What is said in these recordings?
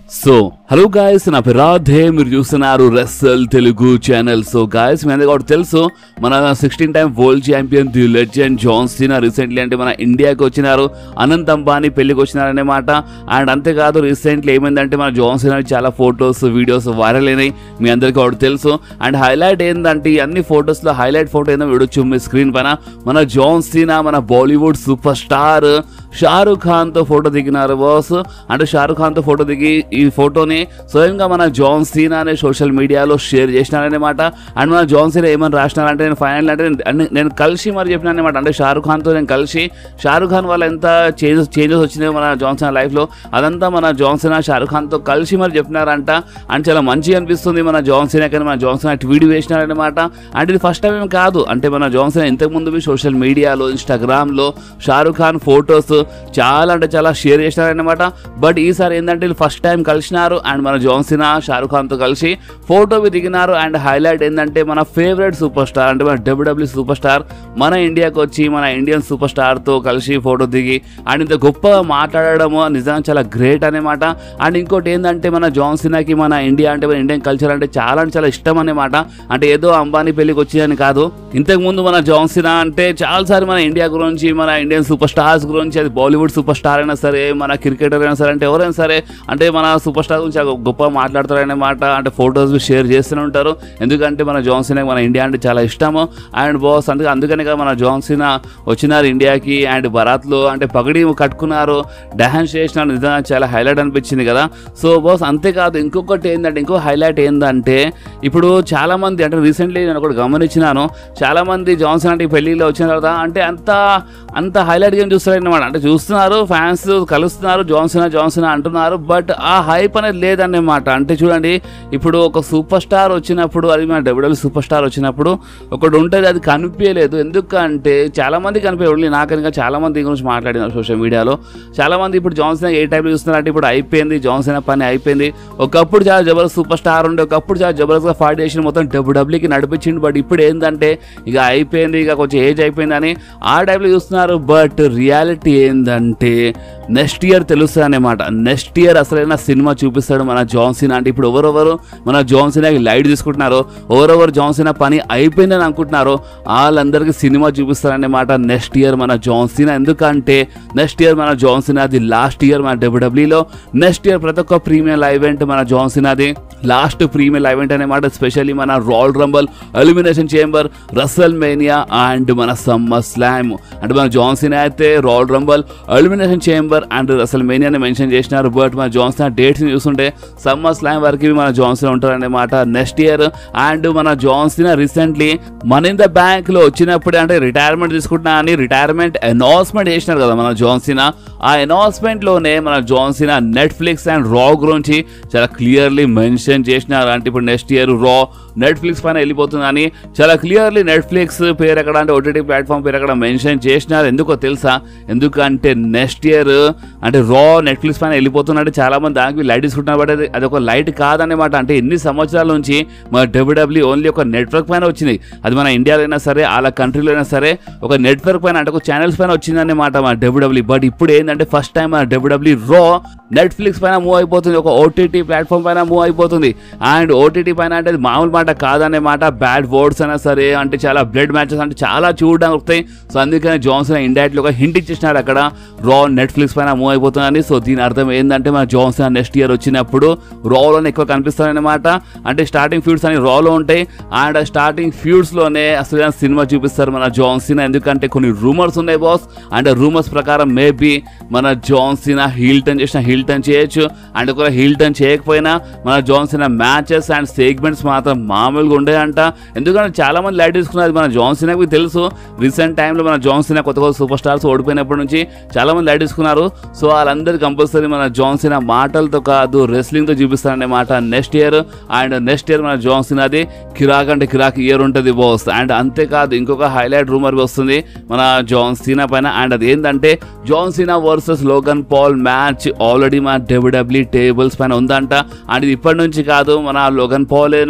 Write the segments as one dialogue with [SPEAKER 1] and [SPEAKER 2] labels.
[SPEAKER 1] So hello guys నా పేరు రాధే మీరు చూస్తున్నారు wrestle Telugu channel so guys మీ అందరికీ ఒకటి తెలుసు మన sixteen time world champion the legend John Cena recently అంటే మన ఇండియాకి వచ్చినారు అనంత్ అంబానీ పెళ్లికి వచ్చినారనే మాట అండ్ అంతేకాదు రీసెంట్లీ ఏమైందంటే మన జాన్ సీనా చాలా ఫొటోస్ వీడియోస్ వైరల్ అయినాయి మీ అందరికీ ఒకటి తెలుసు అండ్ హైలైట్ ఏంటంటే ఈ అన్ని ఫొటోస్లో హైలైట్ ఫోటో ఏందో చూడొచ్చు మీ స్క్రీన్ పైన మన జాన్ సీనా మన బాలీవుడ్ సూపర్ స్టార్ షారుఖ్ ఖాన్తో ఫోటో దిగినారు బాస్ అంటే షారుఖ్ ఖాన్తో ఫోటో దిగి ఈ ఫోటోని స్వయంగా మన జాన్ సీనా అనే సోషల్ మీడియాలో షేర్ చేసినారనమాట అండ్ మన జాన్ సీనా ఏమని రాసినారంటే నేను ఫైనల్ అంటే నేను- నేను- నేను కలిసి మరి చెప్పిన అనమాట అంటే షారుఖ్ ఖాన్తో నేను కలిసి షారుఖ్ ఖాన్ వల్ల ఎంత చేంజెస్ చేంజెస్ వచ్చినాయో మన జాన్ సీనా లైఫ్లో అదంతా మన జాన్ సీనా షారుఖ్ ఖాన్తో కలిసి మరి చెప్పినారంట అండ్ చాలా మంచిగా అనిపిస్తుంది మన జాన్ సీనా కానీ మన జాన్ సీనా ట్వీట్ వేసినారనమాట అండ్ ఇది ఫస్ట్ టైం ఏం కాదు అంటే మన జాన్ సీనా ఇంతకుముందు సోషల్ మీడియాలో ఇన్స్టాగ్రామ్లో షారుఖ్ ఖాన్ ఫొటోస్ చాలా అంటే చాలా షేర్ చేసినారనమాట బట్ ఈసారి ఏంటంటే వీళ్ళు ఫస్ట్ టైం కలిసినారు అండ్ మన జాన్సీనా షారుఖ్ ఖాన్తో కలిసి ఫోటో దిగినారు అండ్ హైలైట్ ఏంటంటే మన ఫేవరెట్ సూపర్ స్టార్ అంటే మన డబ్ల్యూడబ్ల్యూ సూపర్ స్టార్ మన ఇండియాకి వచ్చి మన ఇండియన్ సూపర్ స్టార్తో కలిసి ఫోటో దిగి అండ్ ఇంత గొప్పగా మాట్లాడడము నిజంగా చాలా గ్రేట్ అనమాట అండ్ ఇంకోటి ఏంటంటే మన జాన్సీనాకి మన ఇండియా అంటే మన ఇండియన్ కల్చర్ అంటే చాలా అంటే చాలా ఇష్టం అనమాట అంటే ఏదో అంబానీ పెళ్ళికి వచ్చిందని కాదు ఇంతకు ముందు మన జాన్సీనా అంటే చాలాసార్లు మన ఇండియా గురించి మన ఇండియన్ సూపర్ స్టార్స్ గురించి అది బాలీవుడ్ సూపర్ స్టార్ అయినా సరే మన క్రికెటర్ అయినా సరే అంటే ఎవరైనా సరే అంటే మన సూపర్ స్టార్ గురించి చాలా గొప్ప మాట్లాడతారన్నమాట అంటే ఫొటోస్ షేర్ చేస్తూనే ఉంటారు ఎందుకంటే మన జాన్సీనా మన ఇండియా అంటే చాలా ఇష్టము అండ్ బాస్ అందుకే అందుకనే కదా మన జాన్సీనా వచ్చినారు ఇండియాకి అండ్ బరాత్లో అంటే పగడి కట్టుకున్నారు డ్యాన్స్ చేసినారు నిజంగా చాలా హైలైట్ అనిపించింది కదా సో బాస్ అంతేకాదు ఇంకొకటి ఏంటంటే ఇంకో హైలైట్ ఏంటంటే ఇప్పుడు చాలా మంది అంటే రీసెంట్లీ నేను ఒకటి గమనించినాను చాలా మంది జాన్సన్ అంటే ఈ పెళ్ళిలో వచ్చిన తర్వాత అంటే అంత అంత హైలైట్ గేమ్ చూస్తారన్నమాట అంటే చూస్తున్నారు ఫ్యాన్స్ కలుస్తున్నారు జాన్సన్ జాన్సన్ అంటున్నారు బట్ ఆ హైప్ అనేది లేదన్నమాట అంటే చూడండి ఇప్పుడు ఒక సూపర్ స్టార్ వచ్చినప్పుడు అది మన డబ్ల్యూడబ్ల్యూ సూపర్ స్టార్ వచ్చినప్పుడు ఒకటి ఉంటుంది అది కనిపించలేదు ఎందుకంటే చాలా మంది కనిపించలేదు నాకనిగా చాలా మంది దీని గురించి మాట్లాడినారు సోషల్ మీడియాలో చాలా మంది ఇప్పుడు జాన్సన్ ఏ టైప్లో చూస్తున్నారంటే ఇప్పుడు అయిపోయింది జాన్సన్ పని అయిపోయింది ఒకప్పుడు చాలా జబర్దస్త్ సూపర్ స్టార్ ఉండే ఒకప్పుడు చాలా జబర్దస్త్గా ఫైట్ చేసిన మొత్తం డబ్ల్యూడబ్ల్యూకి నడిపించిండు బట్ ఇప్పుడు ఏంటంటే ఇక అయిపోయింది ఇక కొంచెం ఏజ్ అయిపోయిందని ఆ టైప్లో చూస్తున్నారు బట్ రియాలిటీ ఏంటంటే నెక్స్ట్ ఇయర్ తెలుస్తుంది అనమాట నెక్స్ట్ ఇయర్ అసలైన సినిమా చూపిస్తాడు మన జాన్సన్ అంటే ఇప్పుడు ఎవరెవరు మన జాన్సన్కి లైట్ తీసుకుంటున్నారో ఎవరెవరు జాన్సన్ పని అయిపోయిందని అనుకుంటున్నారో వాళ్ళందరికీ సినిమా చూపిస్తారన్నమాట నెక్స్ట్ ఇయర్ మన జాన్సన్ ఎందుకంటే నెక్స్ట్ ఇయర్ మన జాన్సన్ అది లాస్ట్ ఇయర్ మన డబ్ల్యూడబ్ల్యూలో నెక్స్ట్ ఇయర్ ప్రతి ఒక్క ప్రీమియం ఈవెంట్ మన జాన్సన్ అది లాస్ట్ ప్రీమియం ఈవెంట్ అనమాట స్పెషల్లీ మన Royal Rumble Elimination Chamber WrestleMania and మన సమ్మర్ స్లామ్ అంటే మన జాన్సన్ అయితే Royal Rumble Elimination Chamber and రసల్ మేనియాని మెన్షన్ చేసినారు బట్ మన జాన్సన్ డేట్స్ చూస్తుంటే సమ్మర్ స్లామ్ వరకు మన జాన్సన్ ఉంటారన్నమాట నెక్స్ట్ ఇయర్ అండ్ మన జాన్సన్ రీసెంట్లీ మన ఇన్ ద బ్యాంక్ లో వచ్చినప్పుడే అంటే రిటైర్మెంట్ తీసుకుంటున్నా అని రిటైర్మెంట్ అనౌన్స్మెంట్ చేసినారు కదా మన జాన్సన్ ఆ అనౌన్స్మెంట్ లోనే మన జాన్సన్ నెట్ఫ్లిక్స్ అండ్ రా గురించి చాలా క్లియర్లీ మెన్షన్ చేసినారు అంటే ఇప్పుడు నెక్స్ట్ ఇయర్ రా నెట్ఫ్లిక్స్ పైన వెళ్ళిపోతుందని చాలా క్లియర్లీ నెట్ఫ్లిక్స్ పేరు ఎక్కడ అంటే ఓటీటీ ప్లాట్ఫామ్ పేరు ఎక్కడ మెన్షన్ చేసినారు ఎందుకో తెలుసా ఎందుకంటే నెక్స్ట్ ఇయర్ అంటే రా నెట్ఫ్లిక్స్ పైన వెళ్ళిపోతున్నట్టు చాలా మంది దానికి లైట్ తీసుకుంటున్నారు బట్ అది అది ఒక లైట్ కాదన్నమాట అంటే ఎన్ని సంవత్సరాల నుంచి మన డబ్ల్యూడబ్ల్యూ ఓన్లీ ఒక నెట్వర్క్ పైన వచ్చింది అది మన ఇండియాలో అయినా సరే వాళ్ళ కంట్రీలో అయినా సరే ఒక నెట్వర్క్ పైన అంటే ఒక ఛానల్స్ పైన వచ్చిందన్నమాట మన డబ్ల్యూడబ్ల్యూ బట్ ఇప్పుడు ఏంటంటే ఫస్ట్ టైం మన డబ్ల్యూడబ్ల్యూ రా నెట్ఫ్లిక్స్ పైన మూవ్ అయిపోతుంది ఒక ఓటీటీ ప్లాట్ఫామ్ పైన మూవ్ అయిపోతుంది అండ్ ఓటీటీ పైన అంటే అది మామూలు మాట కాదనే మాట బ్యాడ్ వర్డ్స్ అయినా సరే అంటే చాలా బ్లడ్ మ్యాచెస్ అంటే చాలా చూడడానికి వస్తాయి సో అందుకని జాన్సన్ ఇండైరెక్ట్లీ ఒక హింట్ ఇచ్చేసినాడు అక్కడ రా నెట్ఫ్లిక్స్ పైన మూవ్ అయిపోతుందని సో దీని అర్థం ఏంటంటే మన జాన్సన్ నెక్స్ట్ ఇయర్ వచ్చినప్పుడు రాలోనే ఎక్కువ కనిపిస్తారనమాట అంటే స్టార్టింగ్ ఫ్యూడ్స్ అని రాలో ఉంటాయి అండ్ స్టార్టింగ్ ఫ్యూడ్స్లోనే అసలు సినిమా చూపిస్తారు మన జాన్సన్ ఎందుకంటే కొన్ని రూమర్స్ ఉన్నాయి బాస్ అండ్ రూమర్స్ ప్రకారం మేబీ మన జాన్సన్ హీల్ టర్న్ చేసిన హీల్ టర్న్ చేయొచ్చు అండ్ ఒకవేళ హీల్ టర్న్ చేయకపోయినా మన జాన్సన్ మ్యాచెస్ అండ్ సెగ్మెంట్స్ మాత్రం మామూలుగా ఉండేయంట ఎందుకంటే చాలా మంది లైట్ తీసుకున్నారు మన జాన్సన్కి తెలుసు రీసెంట్ టైంలో మన జాన్సన్ కొత్త కొత్త సూపర్ స్టార్స్ ఓడిపోయినప్పటి నుంచి చాలా మంది లైట్ తీసుకున్నారు సో వాళ్ళందరూ కంపల్సరీ మన జాన్సన్ మాటలతో కాదు రెస్లింగ్తో చూపిస్తారన్నమాట next year and next year మన జాన్సన్ అది కిరాక్ అంటే కిరాక్ ఇయర్ ఉంటుంది బాస్ అండ్ అంతేకాదు ఇంకొక హైలైట్ రూమర్ వస్తుంది మన జాన్ సీనా పైన అండ్ అది ఏంటంటే John Cena versus Logan Paul match already మన డబ్ల్యూడబ్ల్యూ టేబుల్స్ పైన ఉందంట అండ్ ఇది ఇప్పటి నుంచి కాదు మన లోగన్ పాలే నాకు జాన్ సీనా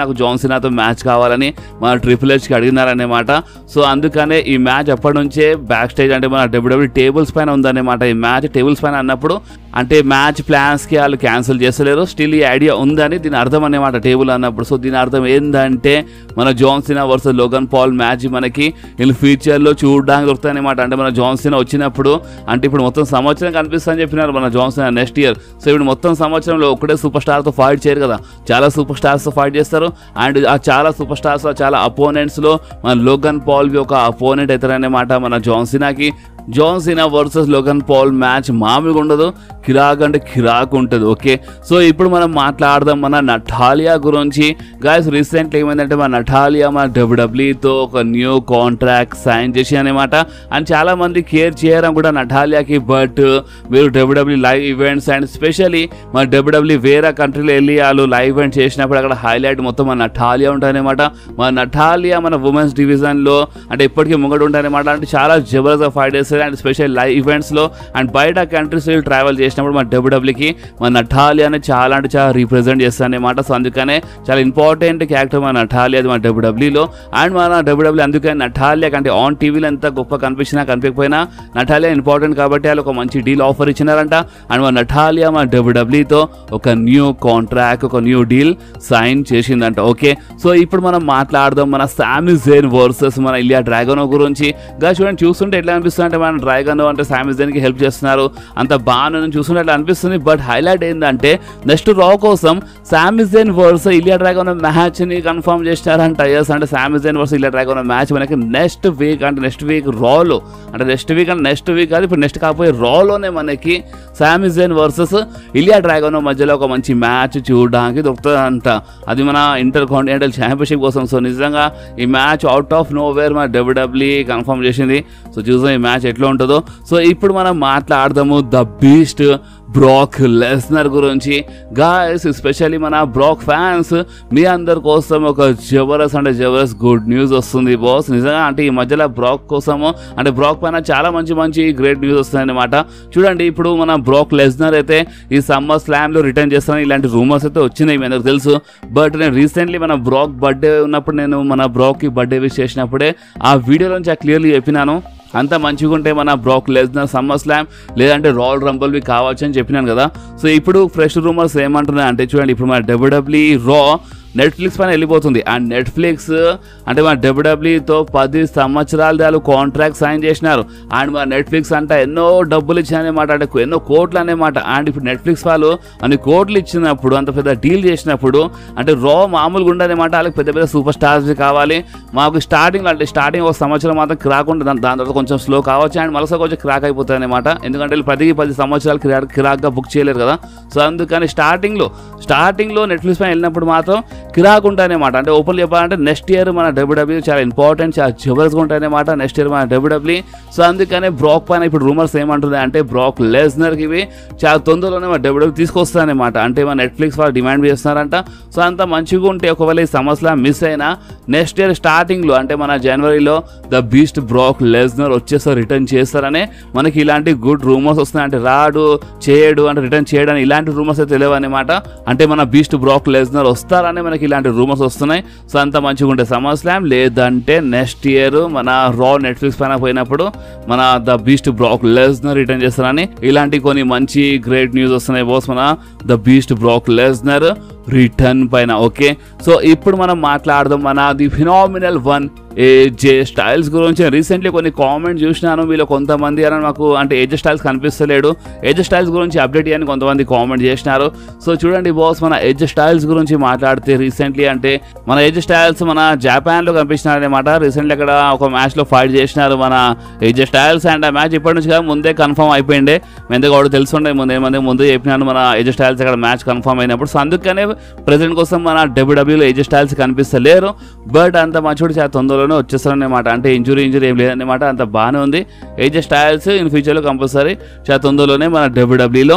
[SPEAKER 1] సీనాతో మ్యాచ్ కావాలని మన ట్రిపుల్ హెచ్కి అడిగినారన్నమాట సో అందుకనే ఈ మ్యాచ్ అప్పటి నుంచే బ్యాక్ స్టేజ్ అంటే మన డబ్ల్యూడబ్ల్యూ టేబుల్స్ పైన ఉందన్నమాట ఈ మ్యాచ్ టేబుల్స్ పైన అన్నప్పుడు అంటే మ్యాచ్ ప్లాన్స్కి వాళ్ళు క్యాన్సిల్ చేస్తలేరు స్టిల్ ఈ ఐడియా ఉందని దీని అర్థం అన్నమాట టేబుల్ అన్నప్పుడు సో దీని అర్థం ఏంటంటే మన John Cena versus Logan Paul match మనకి వీళ్ళు ఫ్యూచర్లో చూడడానికి దొరుకుతాయి అనమాట అంటే మన జాన్సినా వచ్చినప్పుడు అంటే ఇప్పుడు మొత్తం సంవత్సరం కనిపిస్తుందని చెప్పినారు మన జాన్సినా నెక్స్ట్ ఇయర్ సో ఇప్పుడు మొత్తం సంవత్సరంలో ఒకటే సూపర్ స్టార్తో ఫైట్ చేయరు కదా చాలా సూపర్ స్టార్స్తో ఫైట్ చేస్తారు అండ్ ఆ చాలా సూపర్ స్టార్స్ చాలా అపోనెంట్స్లో మన లోగన్ పాల్వి ఒక అపోనెంట్ అవుతారన్నమాట మన జాన్సినాకి John Cena versus Logan Paul match మామూలుగా ఉండదు కిరాక్ అంటే కిరాక్ ఉంటుంది ఓకే సో ఇప్పుడు మనం మాట్లాడదాం మన నటాలియా గురించి గాయస్ రీసెంట్లీ ఏమైందంటే మన నటాలియా మన డబ్ల్యూడబ్ల్యూతో ఒక న్యూ కాంట్రాక్ట్ సైన్ చేసి అనమాట అండ్ చాలా మంది కేర్ చేయడం కూడా నటాలియాకి బట్ మీరు WWE live events and specially మన డబ్ల్యూడబ్ల్యూ వేరే కంట్రీలో వెళ్ళి వాళ్ళు లైవ్ ఈవెంట్ చేసినప్పుడు అక్కడ హైలైట్ మొత్తం మన నటాలియా ఉంటాయన్నమాట మన నటాలియా మన ఉమెన్స్ డివిజన్లో అంటే ఇప్పటికీ ముంగడు ఉంటాయన్నమాట అంటే చాలా జబర్దస్త్ ఫైట్ చేస్తారు అండ్ స్పెషల్ లైవ్ ఈవెంట్స్లో అండ్ బయట కంట్రీస్ ట్రావెల్ చేసినప్పుడు మన డబ్ల్యూడబ్ల్యూకి మన నటాలియా అనేది చాలా అంటే చాలా రీప్రజెంట్ చేస్తారన్నమాట సో అందుకనే చాలా ఇంపార్టెంట్ క్యారెక్టర్ మన నటాలియా అది మన డబ్ల్యూడబ్ల్యూలో అండ్ మన డబ్ల్యూడబ్ల్యూ అందుకని నటాలియా అంటే ఆన్ టీవీలో ఎంత గొప్ప కనిపించినా కనిపించకపోయినా నటాలియా ఇంపార్టెంట్ కాబట్టి వాళ్ళు ఒక మంచి డీల్ ఆఫర్ ఇచ్చినారంట అండ్ మన నటాలియా మన డబ్ల్యూడబ్ల్యూతో ఒక న్యూ కాంట్రాక్ట్ ఒక న్యూ డీల్ సైన్ చేసిందంట ఓకే సో ఇప్పుడు మనం మాట్లాడదాం మన సామి జైన్ వర్సెస్ మన ఇలియా డ్రాగన్ గురించి గా చూడండి చూస్తుంటే ఎట్లా అనిపిస్తుంది అంటే మన డ్రాగన్ అంటే సామి జైన్కి హెల్ప్ చేస్తున్నారు అంత బాగా చూస్తుంటే అట్లా అనిపిస్తుంది బట్ హైలైట్ ఏంటంటే నెక్స్ట్ రా కోసం Sami Zayn versus Ilja Dragunov match ని కన్ఫర్మ్ చేసినారంట ఎస్ అంటే Sami Zayn versus Ilja Dragunov match మనకి నెక్స్ట్ వీక్ అంటే నెక్స్ట్ వీక్ రాలో అంటే నెక్స్ట్ వీక్ అంటే నెక్స్ట్ వీక్ కాదు ఇప్పుడు నెక్స్ట్ కాకపోయే రాలోనే మనకి సామిజైన్ వర్సెస్ ఇలియా డ్రాగన్ మధ్యలో ఒక మంచి మ్యాచ్ చూడడానికి దొరుకుతుందంట అది మన ఇంటర్ కాంటినెంటల్ ఛాంపియన్షిప్ కోసం సో నిజంగా ఈ match out of nowhere మన డబ్ల్యూడబ్ల్యూ కన్ఫర్మ్ చేసింది సో చూసాం ఈ మ్యాచ్ ఎట్లా ఉంటుందో సో ఇప్పుడు మనం మాట్లాడదాము ద బీస్ట్ బ్రాక్ లెస్నర్ గురించి గాయస్ ఎస్పెషల్లీ మన బ్రాక్ ఫ్యాన్స్ మీ అందరి కోసం ఒక జబరస్ అంటే జబరస్ గుడ్ న్యూస్ వస్తుంది బాస్ నిజంగా అంటే ఈ మధ్యలో బ్రాక్ కోసము అంటే బ్రాక్ పైన చాలా మంచి మంచి గ్రేట్ న్యూస్ వస్తాయన్నమాట చూడండి ఇప్పుడు మన బ్రాక్ లెస్నర్ అయితే ఈ సమ్మర్ స్లామ్లో రిటర్న్ చేస్తాను ఇలాంటి రూమర్స్ అయితే వచ్చినాయి మీ అందరికి తెలుసు బట్ నేను రీసెంట్లీ మన బ్రాక్ బర్త్డే ఉన్నప్పుడు నేను మన బ్రాక్కి బర్త్డే విష్ చేసినప్పుడే ఆ వీడియోలో నుంచి క్లియర్లీ చెప్పినాను అంత మంచిగా ఉంటే మన బ్రాక్ లెస్నర్ సమ్మర్ స్లామ్ లేదంటే రాయల్ రంబల్వి కావచ్చు అని చెప్పినాను కదా సో ఇప్పుడు ఫ్రెష్ రూమర్స్ ఏమంటున్నాయి అంటే చూడండి ఇప్పుడు మన డబ్ల్యూడబ్ల్యూ రా నెట్ఫ్లిక్స్ పైన వెళ్ళిపోతుంది అండ్ నెట్ఫ్లిక్స్ అంటే మన డబ్ల్యూడబ్ల్యూతో పది సంవత్సరాలు వాళ్ళు కాంట్రాక్ట్ సైన్ చేసినారు అండ్ మన నెట్ఫ్లిక్స్ అంటే ఎన్నో డబ్బులు ఇచ్చాయన్నమాట అంటే ఎన్నో కోట్లు అనేమాట అండ్ ఇప్పుడు నెట్ఫ్లిక్స్ వాళ్ళు అన్ని కోట్లు ఇచ్చినప్పుడు అంత పెద్ద డీల్ చేసినప్పుడు అంటే రా మామూలుగా ఉండదన్నమాట వాళ్ళకి పెద్ద పెద్ద సూపర్ స్టార్స్ కావాలి మాకు స్టార్టింగ్ అంటే స్టార్టింగ్ ఒక సంవత్సరం మాత్రం క్రాక్ ఉంటుంది దాని దాని తర్వాత కొంచెం స్లో కావచ్చు అండ్ మళ్ళీ కొంచెం క్రాక్ అయిపోతుంది అనమాట ఎందుకంటే వీళ్ళు పదికి పది సంవత్సరాలు క్రాక్ కిరాక్గా బుక్ చేయలేరు కదా సో అందుకని స్టార్టింగ్లో స్టార్టింగ్లో నెట్ఫ్లిక్స్ పైన వెళ్ళినప్పుడు మాత్రం కిరాక్ ఉంటాయన్నమాట అంటే ఓపెన్ చెప్పాలంటే నెక్స్ట్ ఇయర్ మన డబ్ల్యూడబ్ల్యూ చాలా ఇంపార్టెంట్ చాలా జబర్దస్గా ఉంటాయన్నమాట నెక్స్ట్ ఇయర్ మన డబ్ల్యూడబ్ల్యూ సో అందుకనే బ్రాక్ పైన ఇప్పుడు రూమర్స్ ఏమంటుంది అంటే బ్రాక్ లెస్నర్కి ఇవి చాలా తొందరలోనే మన డబ్ల్యూడబ్ల్యూ తీసుకొస్తారనమాట అంటే మన నెట్ఫ్లిక్స్ వాళ్ళు డిమాండ్ చేస్తున్నారంట సో అంత మంచిగా ఉంటే ఒకవేళ ఈ సమస్యలు మిస్ అయినా నెక్స్ట్ ఇయర్ స్టార్టింగ్లో అంటే మన జనవరిలో ద బీస్ట్ బ్రాక్ లెస్నర్ వచ్చేసారి రిటర్న్ చేస్తారనే మనకి ఇలాంటి గుడ్ రూమర్స్ వస్తున్నాయి అంటే రాడు చేయడు అంటే రిటర్న్ చేయడానికి ఇలాంటి రూమర్స్ అయితే తెలియవు అనమాట అంటే మన బీస్ట్ బ్రాక్ లెస్నర్ వస్తారని మనకి ఇలాంటి రూమర్స్ వస్తున్నాయి సో అంత మంచిగా ఉంటే సమ్మర్ స్లామ్ లేదంటే నెక్స్ట్ ఇయర్ మన రా నెట్ఫ్లిక్స్ పైన పోయినప్పుడు మన the beast Brock Lesnar return చేస్తారని ఇలాంటి కొన్ని మంచి గ్రేట్ న్యూస్ వస్తున్నాయి బాస్ మన the beast Brock Lesnar return పైన ఓకే సో ఇప్పుడు మనం మాట్లాడదాం మన the phenomenal one AJ Styles గురించి రీసెంట్లీ కొన్ని కామెంట్స్ చూసినాను వీళ్ళు కొంతమంది అని మాకు అంటే ఏజే స్టైల్స్ కనిపిస్తలేడు ఏజే స్టైల్స్ గురించి అప్డేట్ చేయని కొంతమంది కామెంట్ చేసినారు సో చూడండి బాస్ మన ఏజే స్టైల్స్ గురించి మాట్లాడితే రీసెంట్లీ అంటే మన ఏజే స్టైల్స్ మన జపాన్లో కనిపించినారు అనమాట రీసెంట్లీ అక్కడ ఒక మ్యాచ్లో ఫైట్ చేసినారు మన ఏజే స్టైల్స్ అండ్ ఆ మ్యాచ్ ఇప్పటి నుంచి కాదు ముందే కన్ఫర్మ్ అయిపోయిండే మెందుకు కూడా తెలుసుండే ముందే మంది ముందు చెప్పినాను మన ఏజే స్టైల్స్ అక్కడ మ్యాచ్ కన్ఫర్మ్ అయినప్పుడు సో అందుకనే ప్రెసెంట్ కోసం మన డబ్ల్యూడబ్ల్యూలో ఏజే స్టైల్స్ కనిపిస్తలేరు బట్ అంత మంచిగా చాలా తొందరలోనే వచ్చేస్తారన్నమాట అంటే ఇంజురీ ఇంజురీ ఏం లేదన్నమాట అంత బాగానే ఉంది ఏజే స్టైల్స్ ఇన్ ఫ్యూచర్లో కంపల్సరీ చాలా తొందరలోనే మన డబ్ల్యూడబ్ల్యూలో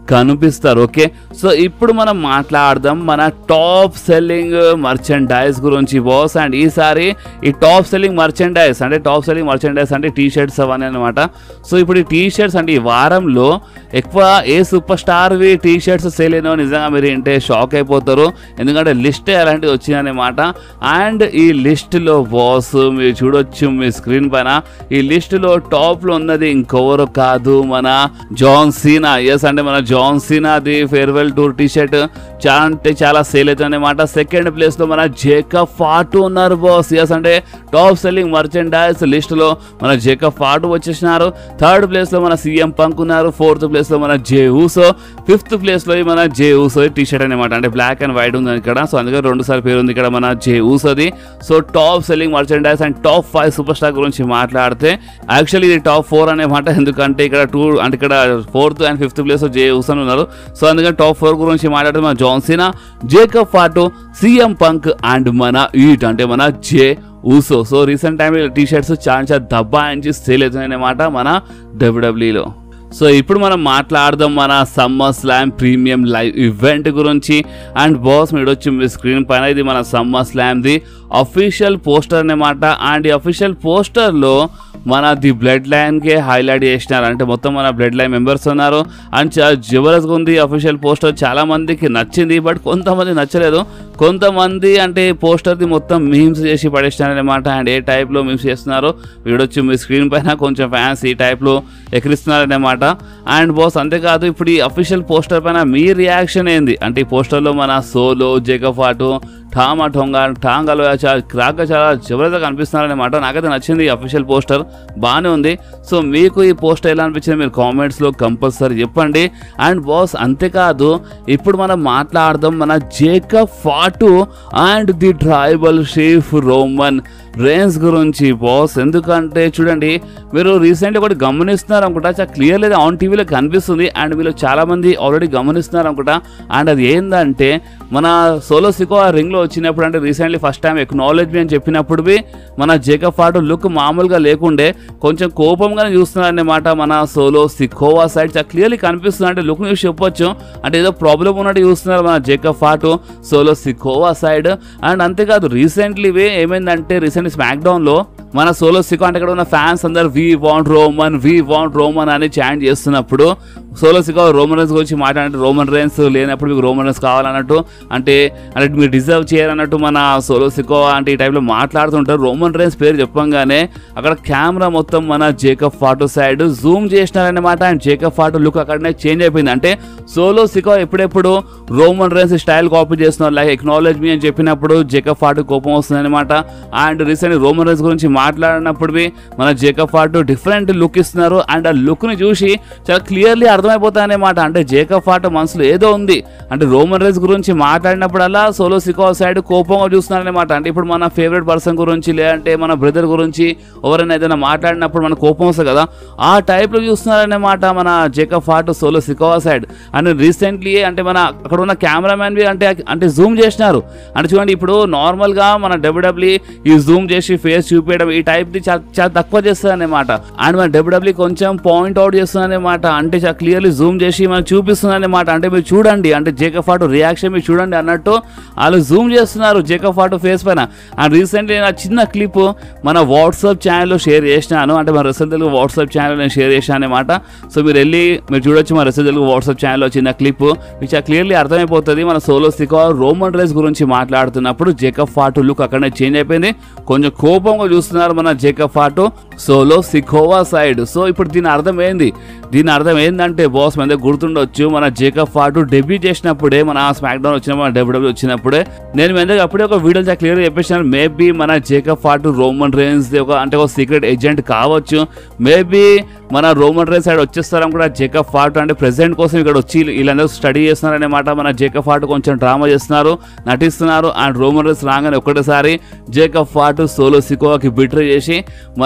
[SPEAKER 1] కనిపిస్తారు ఓకే సో ఇప్పుడు మనం మాట్లాడదాం మన టాప్ సెల్లింగ్ మర్చెండైజ్ గురించి బాస్ అండ్ ఈసారి ఈ టాప్ సెల్లింగ్ మర్చెండైజ్ అంటే టాప్ సెల్లింగ్ మర్చెండైజ్ అంటే టీ షర్ట్స్ అవన్నీ అనమాట సో ఇప్పుడు ఈ టీ షర్ట్స్ అంటే ఈ వారంలో ఎక్కువ ఏ సూపర్ స్టార్వి టీ షర్ట్స్ సేల్ అయినో నిజంగా మీరు ఏంటే షాక్ అయిపోతారు ఎందుకంటే లిస్ట్ అలాంటివి వచ్చిందనమాట అండ్ ఈ లిస్ట్లో బాస్ మీరు చూడొచ్చు మీ స్క్రీన్ పైన ఈ లిస్టులో టాప్లో ఉన్నది ఇంకెవరు కాదు మన జాన్ సీనా ఎస్ అంటే మన జాన్ సీనాది ఫేర్వెల్ టూర్ టీ షర్ట్ చాలా అంటే చాలా సేల్ అవుతుంది అనమాట సెకండ్ ప్లేస్లో మన జేకబ్ ఫాటు ఉన్నారు బాస్ ఎస్ అంటే టాప్ సెల్లింగ్ మర్చెండైజ్ లిస్టులో మన జేకబ్ ఫాటు వచ్చేసినారు థర్డ్ ప్లేస్లో మన సీఎం పంక్ ఉన్నారు ఫోర్త్ ప్లేస్లో మన జే ఊసో ఫిఫ్త్ ప్లేస్లో మన జే ఊసో టీ షర్ట్ అనమాట అంటే బ్లాక్ అండ్ వైట్ ఉంది ఇక్కడ సో అందుకే రెండు సార్లు పేరు ఉంది ఇక్కడ మన జే ఊసోది so top selling merchandise and top five superstar గురించి మాట్లాడితే యాక్చువల్లీ ఇది టాప్ ఫోర్ అనే మాట ఎందుకంటే ఇక్కడ టూ అంటే ఇక్కడ fourth and fifth place Jey Uso ఉన్నారు సో అందుకని టాప్ ఫోర్ గురించి మాట్లాడితే మన John Cena Jacob Fatu CM Punk and మన ఈట్ అంటే మన జే ఊసో సో రీసెంట్ టైంలో టీ షర్ట్స్ చాలా చాలా దబ్బాయించి సేల్ అవుతున్నాయన్నమాట మన డబ్ల్యూడబ్ల్యూలో సో ఇప్పుడు మనం మాట్లాడదాం మన summer slam premium live event గురించి అండ్ బాస్ మీరు వచ్చి మీ స్క్రీన్ పైన ఇది మన సమ్మర్ స్లామ్ది అఫీషియల్ పోస్టర్ అనమాట అండ్ ఈ అఫీషియల్ పోస్టర్లో మన ది బ్లడ్ లైన్కే హైలైట్ చేసినారు అంటే మొత్తం మన బ్లడ్ లైన్ మెంబర్స్ ఉన్నారు అండ్ చాలా జబర్దస్త్గా ఉంది అఫీషియల్ పోస్టర్ చాలా మందికి నచ్చింది బట్ కొంతమంది నచ్చలేదు కొంతమంది అంటే పోస్టర్ది మొత్తం మీమ్స్ చేసి పడేసినారనమాట అండ్ ఏ టైప్లో మీమ్స్ చేస్తున్నారు వీడొచ్చి మీ స్క్రీన్ పైన కొంచెం ఫ్యాన్స్ ఈ టైప్లో ఎక్కిరిస్తున్నారనమాట అండ్ బాస్ అంతేకాదు ఇప్పుడు ఈ అఫీషియల్ పోస్టర్ పైన మీ రియాక్షన్ ఏంది అంటే ఈ పోస్టర్లో మన సోలో జగఫాటు ఠామా ఠొంగా ఠాంగాలో చాలా క్రాక్గా చాలా జబర్దస్త్గా కనిపిస్తున్నారనమాట నాకైతే నచ్చింది ఈ అఫీషియల్ పోస్టర్ బాగానే ఉంది సో మీకు ఈ పోస్టర్ ఎలా అనిపించింది మీరు కామెంట్స్లో కంపల్సరీ చెప్పండి అండ్ బాస్ అంతేకాదు ఇప్పుడు మనం మాట్లాడదాం మన Jacob Fatu and the tribal chief Roman Reigns గురించి బాస్ ఎందుకంటే చూడండి మీరు రీసెంట్ ఒకటి గమనిస్తున్నారు అనుకుంటా చాలా క్లియర్ లేదా ఆన్ టీవీలో కనిపిస్తుంది అండ్ మీరు చాలా మంది ఆల్రెడీ గమనిస్తున్నారు అనుకుంటా అండ్ అది ఏంటంటే మన సోలో సికో ఆ రింగ్లో వచ్చినప్పుడు అంటే రీసెంట్లీ ఫస్ట్ టైం ఎక్నాలజీ అని చెప్పినప్పుడు బి మన జేకబ్ ఫాటు లుక్ మామూలుగా లేకుండే కొంచెం కోపంగానే చూస్తున్నారు అన్నమాట మన సోలో సికోవా సైడ్ చాలా క్లియర్లీ కనిపిస్తుంది అంటే లుక్ చూసి చెప్పొచ్చు అంటే ఏదో ప్రాబ్లం ఉన్నట్టు చూస్తున్నారు మన Jacob Fatu Solo Sikoa side and అంతేకాదు రీసెంట్లీ ఏమైందంటే రీసెంట్ స్మాక్ డౌన్ లో మన సోలో సికో అంటే ఇక్కడ ఉన్న ఫ్యాన్స్ అందరు we want Roman we want Roman అని చాంట్ చేస్తున్నప్పుడు సోలో సికో రోమన్ రేన్స్ గురించి మాట్లాడినట్టు రోమన్ రేన్స్ లేనప్పుడు మీకు రోమన్ రేన్స్ కావాలన్నట్టు అంటే అంటే మీరు డిజర్వ్ చేయాలన్నట్టు మన సోలో సికో అంటే ఈ టైంలో మాట్లాడుతుంటారు రోమన్ రేన్స్ పేరు చెప్పంగానే అక్కడ కెమెరా మొత్తం మన జేకబ్ ఫాటో సైడ్ జూమ్ చేసినారన్నమాట అండ్ జేకబ్ ఫాటో లుక్ అక్కడనే చేంజ్ అయిపోయింది అంటే సోలో సికో ఎప్పుడెప్పుడు రోమన్ రేన్స్ స్టైల్ కాపీ చేస్తున్నారు లైక్ ఎక్నాలజ్ మీ అని చెప్పినప్పుడు జేకబ్ ఫాటు కోపం వస్తుంది అనమాట అండ్ రీసెంట్ రోమన్ రేన్స్ గురించి మాట్లాడినప్పుడు మన జేకబ్ ఫాటు డిఫరెంట్ లుక్ ఇస్తున్నారు అండ్ ఆ లుక్ ని చూసి చాలా క్లియర్లీ అర్థమైపోతాయి అనమాట అంటే జేకబ్ ఫాటు మనసులో ఏదో ఉంది అంటే రోమన్ రేన్స్ గురించి మాట్లాడినప్పుడల్లా సోలో సికో సైడ్ కోపంగా చూస్తున్నారనమాట అంటే ఇప్పుడు మన ఫేవరెట్ పర్సన్ గురించి లేదంటే మన బ్రదర్ గురించి ఎవరైనా ఏదైనా మాట్లాడినప్పుడు మన కోపం వస్తుంది కదా ఆ టైప్లో చూస్తున్నారనమాట మన Jacob Fatu Solo Sikoa side and recently అంటే మన అక్కడ ఉన్న కెమెరామ్యాన్ అంటే అంటే జూమ్ చేసినారు అంటే చూడండి ఇప్పుడు నార్మల్గా మన డబ్ల్యూడబ్ల్యూ ఈ జూమ్ చేసి ఫేస్ చూపించడం ఈ టైప్ది చాలా చాలా తక్కువ చేస్తుంది అనమాట అండ్ మన డబ్ల్యూడబ్ల్యూ కొంచెం పాయింట్ అవుట్ చేస్తుంది అనమాట అంటే చాలా క్లియర్లీ జూమ్ చేసి మనకు చూపిస్తుంది అనమాట అంటే మీరు చూడండి అంటే జేకబ్ ఫాటు రియాక్షన్ మీరు చూడండి అన్నట్టు వాళ్ళు జూమ్ చేస్తున్నారు జేకబ్ ఫాటు ఫేస్ పైన అండ్ రీసెంట్లీ నా చిన్న క్లిప్ మన వాట్సాప్ ఛానల్లో షేర్ చేసినాను అంటే మన రెసల్ తెలుగు వాట్సాప్ ఛానల్ నేను షేర్ చేశాను అనమాట సో మీరు వెళ్ళి మీరు చూడొచ్చు మన రెసల్ తెలుగు వాట్సాప్ ఛానల్లో చిన్న క్లిప్ మీకు చాలా క్లియర్లీ అర్థమైపోతుంది మన సోలో సికో రోమన్ రేస్ గురించి మాట్లాడుతున్నప్పుడు జేకబ్ ఫాటు లుక్ అక్కడనే చేంజ్ అయిపోయింది కొంచెం కోపంగా చూస్తున్నారు మన Jacob Fatu Solo Sikoa side so ఇప్పుడు దీని అర్థం ఏంది దీని అర్థం ఏంటంటే బాస్ మన దగ్గర గుర్తుండొచ్చు మన జేకబ్ ఫాటు డెబ్యూ చేసినప్పుడే మన స్మాక్ డౌన్ వచ్చినప్పుడు మన డబ్ల్యూడబ్ల్యూ వచ్చినప్పుడే నేను మీ దగ్గర అప్పుడే ఒక వీడియో చాలా క్లియర్గా చెప్పేసాను మేబీ మన జేకబ్ ఫాటు రోమన్ రేన్స్ ఒక అంటే ఒక సీక్రెట్ ఏజెంట్ కావచ్చు మేబీ మన రోమన్ రేన్స్ సైడ్ వచ్చేస్తారని కూడా జేకబ్ ఫాటు అంటే ప్రెసిడెంట్ కోసం ఇక్కడ వచ్చి వీళ్ళందరూ స్టడీ చేస్తున్నారనే మాట మన జేకబ్ ఫాటు కొంచెం డ్రామా చేస్తున్నారు నటిస్తున్నారు అండ్ రోమన్ రేన్స్ రాగానే ఒక్కటేసారి జేకబ్ ఫాటు సోలో సికోవాకి బిట్రే చేసి మన రో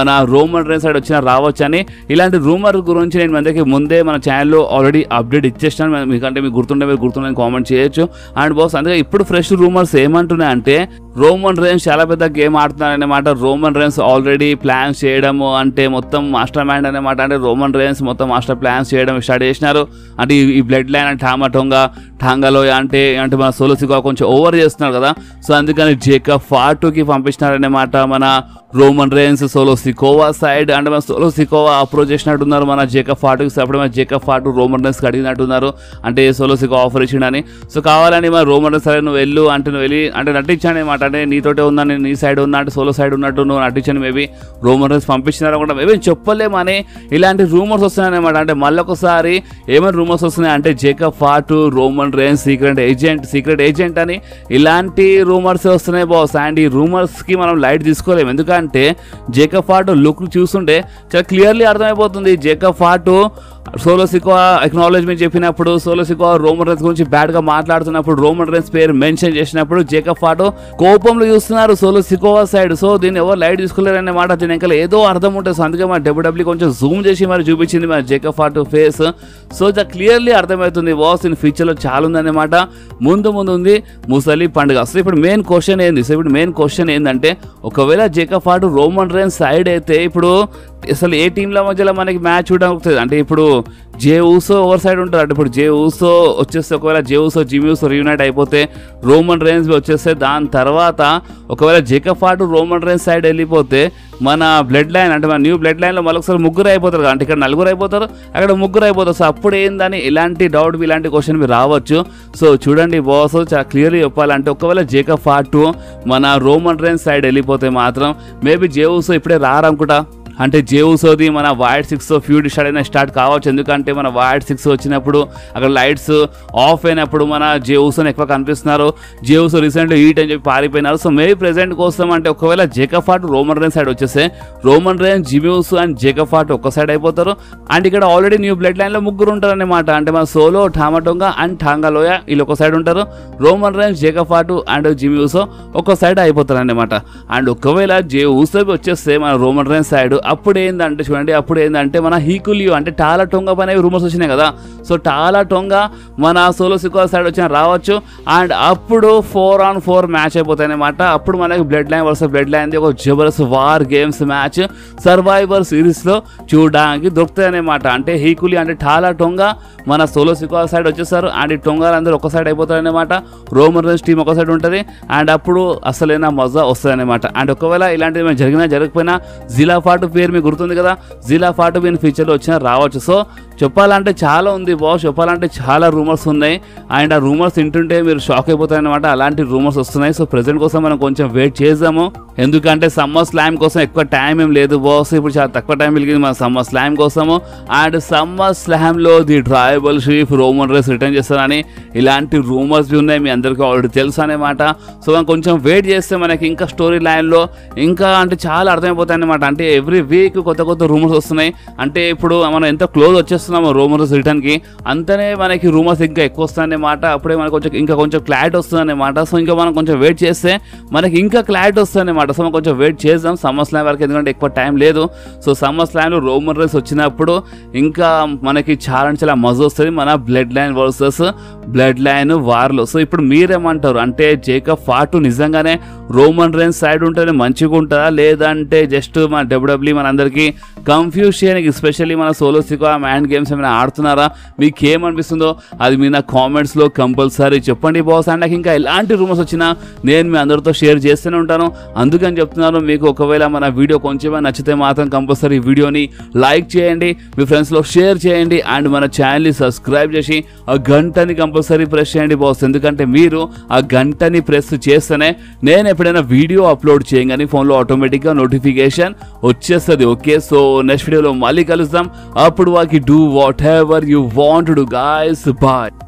[SPEAKER 1] రోమన్ రేన్స్ సైడ్ వచ్చినా రావచ్చు అని ఇలాంటి రూమర్ గురించి నేను మీ అందరికీ ముందే మన ఛానల్లో ఆల్రెడీ అప్డేట్ ఇచ్చేసాను మీకంటే మీకు గుర్తుండే మీరు గుర్తుండే కామెంట్ చేయొచ్చు అండ్ బాస్ అందుకే ఇప్పుడు ఫ్రెష్ రూమర్స్ ఏమంటున్నాయి అంటే రోమన్ రేన్స్ చాలా పెద్ద గేమ్ ఆడుతున్నారన్నమాట రోమన్ రేన్స్ ఆల్రెడీ ప్లాన్స్ చేయడము అంటే మొత్తం మాస్టర్ మైండ్ అనమాట అంటే రోమన్ రేన్స్ మొత్తం మాస్టర్ ప్లాన్స్ చేయడం స్టార్ట్ చేసినారు అంటే ఈ- ఈ బ్లడ్ లైన్ అంటే టామాటోంగా టాంగాలోయ అంటే అంటే మన సోలోసిగా కొంచెం ఓవర్ చేస్తున్నారు కదా సో అందుకని జేకబ్ ఫాటుకి పంపించినారన్నమాట మన Roman Reigns Solo Sikoa side అంటే మన సోలో సికోవా అప్రోచ్ చేసినట్టున్నారు మన జేకబ్ ఫాటుకి అప్పుడు మన జేకబ్ ఫాటు రోమన్ రేన్స్కి అడిగినట్టున్నారు అంటే సోలో సికో ఆఫర్ ఇచ్చిండని సో కావాలని మన రోమన్ రేన్స్ సరే నువ్వు వెళ్ళు అంటే నువ్వు వెళ్ళి అంటే నటించాను అనమాట అంటే నీతోటే ఉన్నా నేను నీ సైడ్ ఉన్నా అంటే సోలో సైడ్ ఉన్నట్టు నువ్వు నటించాను మేబీ రోమన్ రేన్స్ పంపించినారు కూడా మేబీ చెప్పలేమని ఇలాంటి రూమర్స్ వస్తున్నాయి అనమాట అంటే మళ్ళొకసారి ఏమైనా రూమర్స్ వస్తున్నాయి అంటే Jacob Fatu Roman Reigns secret agent secret agent అని ఇలాంటి రూమర్స్ వస్తున్నాయి బాస్ అండ్ ఈ రూమర్స్కి మనం లైట్ తీసుకోలేము ఎందుకంటే జేకబ్ ఫాటు లుక్ చూస్తుంటే చాలా క్లియర్లీ అర్థమైపోతుంది Jacob Fatu Solo Sikoa acknowledgement చెప్పినప్పుడు సోలో సికో రోమన్ రేన్స్ గురించి బ్యాడ్ గా మాట్లాడుతున్నప్పుడు రోమన్ రేన్స్ పేరు మెన్షన్ చేసినప్పుడు జేకబ్ ఫాటో కోపంలో చూస్తున్నారు సోలో సికోవా సైడ్ సో దీన్ని ఎవరు లైట్ తీసుకోలేరనే మాట దీని ఇంకా ఏదో అర్థం ఉంటుంది సో అందుకే మన డబ్ల్యూడబ్ల్యూ కొంచెం జూమ్ చేసి మరి చూపించింది మన Jacob Fatu face so the clearly అర్థమవుతుంది వాస్ ఇన్ ఫ్యూచర్లో చాలా ఉందన్నమాట ముందు ముందు ఉంది ముసలి పండుగ సో ఇప్పుడు మెయిన్ క్వశ్చన్ ఏంది సో ఇప్పుడు మెయిన్ క్వశ్చన్ ఏంటంటే ఒకవేళ Jacob Fatu Roman Reigns side అయితే ఇప్పుడు అసలు ఏ టీంల మధ్యలో మనకి మ్యాచ్ చూడకపోతుంది అంటే ఇప్పుడు జే ఊసో ఓవర్ సైడ్ ఉంటారు అంటే ఇప్పుడు జే ఊసో వచ్చేస్తే ఒకవేళ Jey Uso Jim Uso reunite అయిపోతే రోమన్ రేన్స్ వచ్చేస్తే దాని తర్వాత ఒకవేళ Jacob Fatu Roman Reigns side వెళ్ళిపోతే మన బ్లడ్ లైన్ అంటే మన న్యూ బ్లడ్ లైన్లో మరొకసారి ముగ్గురు అయిపోతారు కదా. అంటే ఇక్కడ నలుగురు అయిపోతారు అక్కడ ముగ్గురు అయిపోతారు సో అప్పుడు ఏందని ఇలాంటి డౌట్ ఇలాంటి క్వశ్చన్ మీరు రావచ్చు సో చూడండి బాస్ చాలా క్లియర్లీ చెప్పాలంటే ఒకవేళ జేకబ్ ఫాటు మన రోమన్ రేన్స్ సైడ్ వెళ్ళిపోతే మాత్రం మేబీ జేవుసో ఇప్పుడే రారనుకుంటా అంటే జేవుసోది మన వైడ్ సిక్స్ ఫ్యూడ్ స్టార్ట్ అయినా స్టార్ట్ కావచ్చు ఎందుకంటే మన వైడ్ సిక్స్ వచ్చినప్పుడు అక్కడ లైట్స్ ఆఫ్ అయినప్పుడు మన జేవుసోని ఎక్కువ కనిపిస్తున్నారు జేవుసో రీసెంట్గా ఈట్ అని చెప్పి పారిపోయినారు సో మేబీ ప్రెసెంట్ కోసం అంటే ఒకవేళ జేకఫాట్ రోమన్ రేన్ సైడ్ వచ్చేస్తే Roman Reigns Jimmy Uso and Jacob Fatu ఒక సైడ్ అయిపోతారు అండ్ ఇక్కడ ఆల్రెడీ న్యూ బ్లడ్ లైన్లో ముగ్గురు ఉంటారు అనమాట అంటే మన సోలో ఠామటోంగా అండ్ ఠాంగాలోయ వీళ్ళు ఒక సైడ్ ఉంటారు Roman Reigns Jacob Fatu and Jimmy Uso ఒక సైడ్ అయిపోతారు అనమాట అండ్ ఒకవేళ జే ఊసోబి వచ్చేస్తే మన రోమన్ రేన్ సైడ్ అప్పుడు ఏందంటే చూడండి అప్పుడు ఏంటంటే మన హీకులియో అంటే టాలా టొంగ పైన రూమర్స్ వచ్చినాయి కదా సో టాలా టొంగ మన సోలో సికో సైడ్ వచ్చిన రావచ్చు అండ్ అప్పుడు ఫోర్ ఆన్ ఫోర్ మ్యాచ్ అయిపోతాయి అనమాట అప్పుడు మనకి bloodline versus bloodline ఒక జబర్దస్త్ వార్ గేమ్స్ మ్యాచ్ సర్వైవర్ సిరీస్లో చూడడానికి దొరుకుతాయి అనమాట అంటే హీకులి అంటే టాలా టొంగ మన సోలో సికో సైడ్ వచ్చేస్తారు అండ్ ఈ టొంగాలు అందరూ ఒక సైడ్ అయిపోతారు అనమాట రోమన్ రేన్స్ టీం ఒక సైడ్ ఉంటుంది అండ్ అప్పుడు అసలైన మజా వస్తుంది అనమాట అండ్ ఒకవేళ ఇలాంటిది ఏమైనా జరిగినా జరగకపోయినా జిలా ఫాటు పేరు మీకు గుర్తుంది కదా జిలా ఫాటు మీ ఫ్యూచర్లో వచ్చినా రావచ్చు సో చెప్పాలంటే చాలా ఉంది బాస్ చెప్పాలంటే చాలా రూమర్స్ ఉన్నాయి అండ్ ఆ రూమర్స్ వింటుంటే మీరు షాక్ అయిపోతారనమాట అలాంటి రూమర్స్ వస్తున్నాయి సో ప్రెసెంట్ కోసం మనం కొంచెం వెయిట్ చేద్దాము ఎందుకంటే సమ్మర్ స్లామ్ కోసం ఎక్కువ టైం ఏం లేదు బాస్ ఇప్పుడు చాలా తక్కువ టైం మిగిలింది మన సమ్మర్ స్లామ్ కోసము అండ్ సమ్మర్ స్లామ్లో the tribal chief Roman Reigns return చేస్తారని ఇలాంటి రూమర్స్ ఉన్నాయి మీ అందరికీ ఆల్రెడీ తెలుసు అనమాట సో మనం కొంచెం వెయిట్ చేస్తే మనకి ఇంకా స్టోరీ లైన్లో ఇంకా అంటే చాలా అర్థమైపోతాయి అనమాట అంటే ఎవ్రీ వీక్ కొత్త కొత్త రూమర్స్ వస్తున్నాయి అంటే ఇప్పుడు మనం ఎంత క్లోజ్ వచ్చేస్తున్నామో రూమర్స్ రిటర్న్కి అంతనే మనకి రూమర్స్ ఇంకా ఎక్కువ వస్తాయన్నమాట అప్పుడే మనకు కొంచెం ఇంకా కొంచెం క్లారిటీ వస్తుందన్నమాట సో ఇంకా మనం కొంచెం వెయిట్ చేస్తే మనకి ఇంకా క్లారిటీ వస్తుందన్నమాట సో మనం కొంచెం వెయిట్ చేద్దాం సమ్మర్ స్లామ్ వరకు ఎందుకంటే ఎక్కువ టైం లేదు సో సమ్మర్ స్లామ్లో రోమన్ రేస్ వచ్చినప్పుడు ఇంకా మనకి చాలా అంటే చాలా మజ వస్తుంది మన bloodline versus bloodline వార్లో సో ఇప్పుడు మీరేమంటారు అంటే జేకబ్ ఫాటు నిజంగానే రోమన్ రేన్స్ సైడ్ ఉంటేనే మంచిగా ఉంటుందా లేదంటే జస్ట్ మన డబ్ల్యూడబ్ల్యూ మన అందరికీ కన్ఫ్యూజ్ చేయడానికి ఎస్పెషల్లీ మన సోలో సికో మ్యాండ్ గేమ్స్ ఏమైనా ఆడుతున్నారా మీకు ఏమనిపిస్తుందో అది మీ నా కామెంట్స్లో కంపల్సరీ చెప్పండి బాస్ అండ్ నాకు ఇంకా ఎలాంటి రూమర్స్ వచ్చినా నేను మీ అందరితో షేర్ చేస్తూనే ఉంటాను అందుకని చెప్తున్నాను మీకు ఒకవేళ మన వీడియో కొంచెమే నచ్చితే మాత్రం కంపల్సరీ వీడియోని లైక్ చేయండి మీ ఫ్రెండ్స్లో షేర్ చేయండి అండ్ మన ఛానల్ని సబ్స్క్రైబ్ చేసి ఆ గంటని కంపల్సరీ ప్రెస్ చేయండి బాస్ ఎందుకంటే మీరు ఆ గంటని ప్రెస్ చేస్తేనే నేను ఎప్పుడైనా వీడియో అప్లోడ్ చేయగానే ఫోన్లో ఆటోమేటిక్గా నోటిఫికేషన్ వచ్చేస్తుంది ఓకే సో నెక్స్ట్ వీడియోలో మళ్ళీ కలుద్దాం అప్పుడు వాకి do whatever you want do guys bye